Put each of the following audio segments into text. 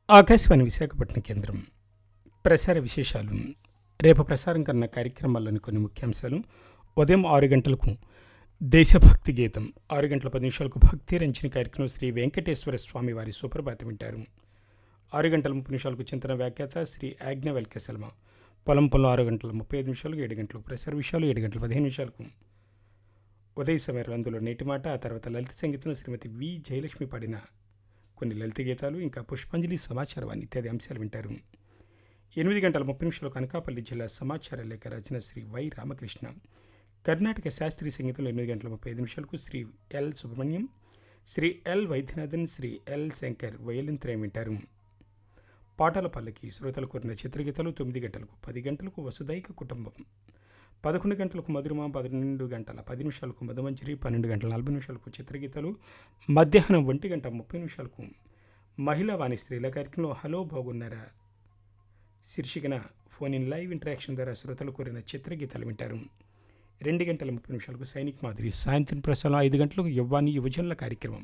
ఆకాశవాణి విశాఖపట్నం కేంద్రం ప్రసార విశేషాలు రేపు ప్రసారం కన్న కార్యక్రమాల్లోని కొన్ని ముఖ్యాంశాలు ఉదయం ఆరు గంటలకు దేశభక్తి గీతం ఆరు గంటల పది నిమిషాలకు భక్తి రంచిన కార్యక్రమం శ్రీ వెంకటేశ్వర స్వామి వారి సుప్రభాతం వింటారు ఆరు గంటల ముప్పై నిమిషాలకు చింతన వ్యాఖ్యాత శ్రీ ఆజ్ఞ వెల్కెసల్మ పొలం పొలం ఆరు గంటల ముప్పై ఐదు నిమిషాలకు ఏడు గంటలకు ప్రసార విషయాలు ఏడు గంటల పదిహేను నిమిషాలకు ఉదయ సమయంలో అందులో నేటి మాట ఆ తర్వాత లలిత సంగీతం శ్రీమతి వి జయలక్ష్మి పాడిన కొన్ని లలిత గీతాలు ఇంకా పుష్పాంజలి సమాచారం ఇత్యాది అంశాలు వింటారు ఎనిమిది గంటల ముప్పై నిమిషాలకు అనకాపల్లి జిల్లా సమాచార లేఖ రచన శ్రీ వై రామకృష్ణ కర్ణాటక శాస్త్రీయ సంగీతంలో ఎనిమిది గంటల ముప్పై ఐదు నిమిషాలకు Shri L Subrahmanyam Shri L Vaidyanathan Shri L Shankar violin త్రయం వింటారు పాటల పల్లకి శ్రోతలు కోరిన చిత్రగీతాలు తొమ్మిది గంటలకు పది గంటలకు వసుదైక కుటుంబం పదకొండు గంటలకు మధురిమ పన్నెండు గంటల పది నిమిషాలకు మధుమంజరి పన్నెండు గంటల నలభై నిమిషాలకు చిత్రగీతాలు మధ్యాహ్నం ఒంటి గంట ముప్పై నిమిషాలకు మహిళా వాణి స్త్రీల కార్యక్రమంలో హలో బాగున్నారా శీర్షికన ఫోన్ ఇన్ లైవ్ ఇంటరాక్షన్ ద్వారా శ్రోతలు కోరిన చిత్రగీతాలు వింటారు రెండు గంటల ముప్పై నిమిషాలకు సైనిక్ మాదిరి సాయంత్రం ప్రసారం ఐదు గంటలకు యువ్వాని యువజనుల కార్యక్రమం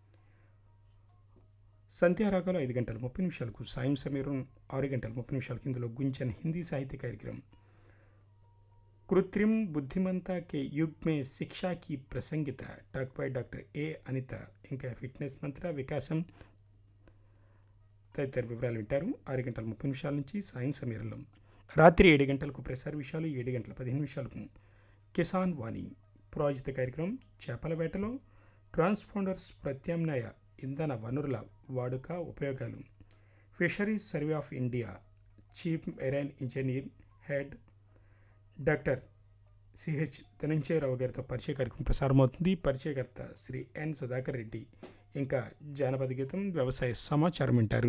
సంధ్యారాగాలు ఐదు గంటల ముప్పై నిమిషాలకు సాయం సమీరం ఆరు గంటల ముప్పై నిమిషాలకు ఇందులో గుంచన్ హిందీ సాహిత్య కార్యక్రమం కృత్రిम బుద్ధిమంతా కే యుగ్ మే శిక్షా की ప్రసంగిత talk by doctor A Anitha ఇంకా ఫిట్నెస్ మంత్ర వికాసం తదితర వివరాలు వింటారు ఆరు గంటల ముప్పై నిమిషాల నుంచి సాయం సమీరంలో రాత్రి ఏడు గంటలకు ప్రసార విషయాలు ఏడు గంటల పదిహేను నిమిషాలకు కిసాన్ వాణి ప్రాజిత కార్యక్రమం చేపల వేటలో ట్రాన్స్పాండర్స్ ప్రత్యామ్నాయ ఇంధన వనరుల వాడుక ఉపయోగాలు fisheries survey of India chief marine engineer head doctor CH Dhananjayarao గారితో పరిచయ కార్యక్రమం ప్రసారమవుతుంది పరిచయకర్త శ్రీ ఎన్ సుధాకర్ రెడ్డి ఇంకా జానపద గీతం వ్యవసాయ సమాచారం వింటారు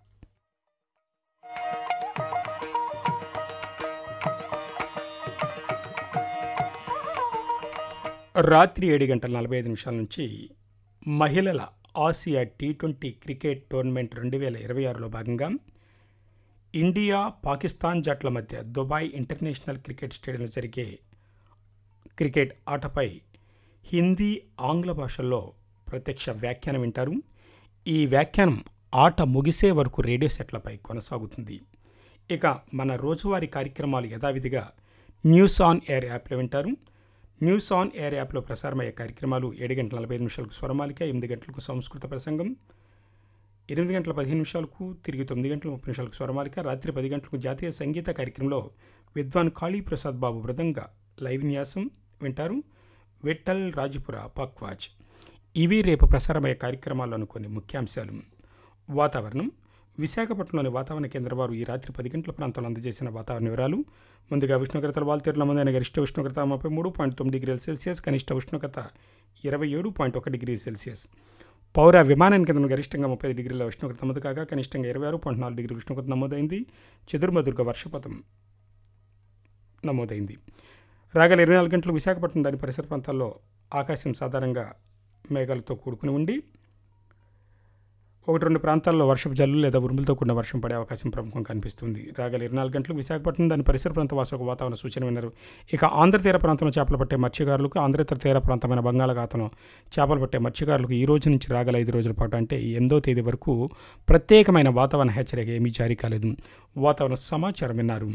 రాత్రి ఏడు గంటల నలభై ఐదు నిమిషాల నుంచి మహిళల Asia T twenty cricket tournament రెండు వేల ఇరవై ఆరులో భాగంగా ఇండియా పాకిస్తాన్ జట్ల మధ్య దుబాయ్ ఇంటర్నేషనల్ క్రికెట్ స్టేడియంలో జరిగే క్రికెట్ ఆటపై హిందీ ఆంగ్ల భాషల్లో ప్రత్యక్ష వ్యాఖ్యానం వింటారు ఈ వ్యాఖ్యానం ఆట ముగిసే వరకు రేడియో సెట్లపై కొనసాగుతుంది ఇక మన రోజువారీ కార్యక్రమాలు యథావిధిగా న్యూస్ ఆన్ ఎయిర్ యాప్లో వింటారు న్యూస్ ఆన్ ఎయిర్ యాప్లో ప్రసారమయ్యే కార్యక్రమాలు ఏడు గంటల నలభై ఐదు నిమిషాలకు స్వరమాలిక ఎనిమిది గంటలకు సంస్కృత ప్రసంగం ఎనిమిది గంటల పదిహేను నిమిషాలకు తిరిగి తొమ్మిది గంటల ముప్పై నిమిషాలకు స్వరమాలిక రాత్రి పది గంటలకు జాతీయ సంగీత కార్యక్రమంలో విద్వాన్ కాళీప్రసాద్ బాబు మృదంగ లైవ్ న్యాసం వింటారు విఠల్ రాజపుర పక్వాజ్ ఇవి రేపు ప్రసారమయ్యే కార్యక్రమాల్లోని కొన్ని ముఖ్యాంశాలు వాతావరణం విశాఖపట్నంలోని వాతావరణ కేంద్ర వారు ఈ రాత్రి పది గంటల ప్రాంతంలో అందజేసిన వాతావరణ వివరాలు ముందుగా ఉష్ణోగ్రతల వాల్తీరులో ముందైన గరిష్ట ఉష్ణోగ్రత ముప్పై మూడు పాయింట్ తొమ్మిది డిగ్రీల సెల్సియస్ కనిష్ట ఉష్ణోగ్రత ఇరవై ఏడు పాయింట్ ఒక డిగ్రీ సెల్సియస్ పౌర విమానం కింద గరిష్టంగా ముప్పై ఐదు డిగ్రీల ఉష్ణోగ్రత నమోదు కాగా కనిష్టంగా ఇరవై ఆరు పాయింట్ నాలుగు డిగ్రీ ఉష్ణోగ్రత నమోదైంది చెదురుమదురుగా వర్షపాతం నమోదైంది రాగల ఇరవై నాలుగు గంటలు విశాఖపట్నం దాని పరిసర ప్రాంతాల్లో ఆకాశం సాధారణంగా మేఘాలతో కూడుకుని ఉండి ఒకటి రెండు ప్రాంతాల్లో వర్షపు జల్లు లేదా ఉరుములతో కూడిన వర్షం పడే అవకాశం ప్రముఖంగా కనిపిస్తుంది రాగల ఇరవై నాలుగు గంటలకు విశాఖపట్నం దాని పరిసర ప్రాంత వాసులకు వాతావరణ సూచన విన్నారు ఇక ఆంధ్ర తీర ప్రాంతంలో చేపలు పట్టే మత్స్యకారులకు ఆంధ్రేతర తీర ప్రాంతమైన బంగాళాఖాతంలో చేపలు పట్టే మత్స్యకారులకు ఈ రోజు నుంచి రాగల ఐదు రోజుల పాటు అంటే ఎనిమిదో తేదీ వరకు ప్రత్యేకమైన వాతావరణ హెచ్చరిక ఏమీ జారీ కాలేదు వాతావరణ సమాచారం విన్నారు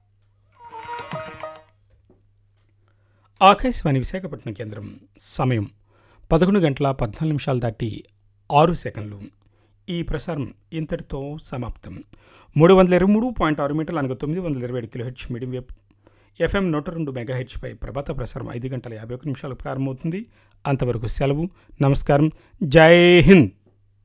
ఆకాశవాణి విశాఖపట్నం కేంద్రం సమయం పదకొండు గంటల పద్నాలుగు నిమిషాలు దాటి ఆరు సెకండ్లు ఈ ప్రసారం ఇంతటితో సమాప్తం మూడు వందల ఇరవై మూడు పాయింట్ ఆరు మీటర్లు అనగా తొమ్మిది వందల ఇరవై ఏడు kilohertz medium wave FM నూట రెండు మెగా హెచ్పై ప్రభాత ప్రసారం ఐదు గంటల యాభై ఒక నిమిషాలు ప్రారంభమవుతుంది అంతవరకు సెలవు నమస్కారం జై హింద్